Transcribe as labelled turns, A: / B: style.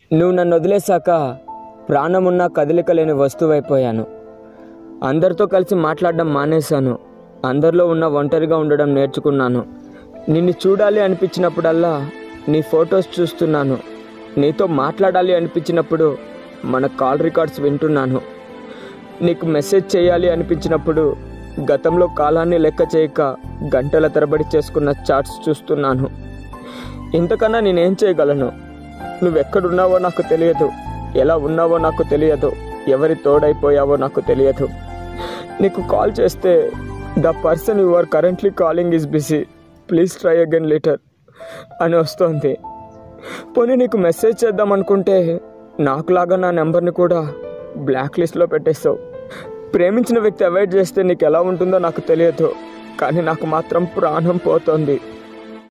A: నువ్వు నన్ను వదిలేశాక ప్రాణమున్న కదలిక లేని వస్తువైపోయాను అందరితో కలిసి మాట్లాడడం మానేశాను అందరిలో ఉన్న ఒంటరిగా ఉండడం నేర్చుకున్నాను నిన్ను చూడాలి అనిపించినప్పుడల్లా నీ ఫొటోస్ చూస్తున్నాను నీతో మాట్లాడాలి అనిపించినప్పుడు మన కాల్ రికార్డ్స్ వింటున్నాను నీకు మెసేజ్ చేయాలి అనిపించినప్పుడు గతంలో కాలాన్ని లెక్క చేయక గంటల తరబడి చేసుకున్న చాట్స్ చూస్తున్నాను ఇంతకన్నా నేనేం చేయగలను నువ్వెక్కడున్నావో నాకు తెలియదు ఎలా ఉన్నావో నాకు తెలియదు ఎవరి తోడైపోయావో నాకు తెలియదు నీకు కాల్ చేస్తే the person you are currently calling is busy please try again later అని వస్తోంది పోనీ నీకు మెసేజ్ చేద్దాం అనుకుంటే నాకులాగా నా నెంబర్ని కూడా బ్లాక్ లిస్ట్లో పెట్టేస్తావు ప్రేమించిన వ్యక్తి అవాయిడ్ చేస్తే నీకు ఎలా ఉంటుందో నాకు తెలియదు కానీ నాకు మాత్రం ప్రాణం పోతోంది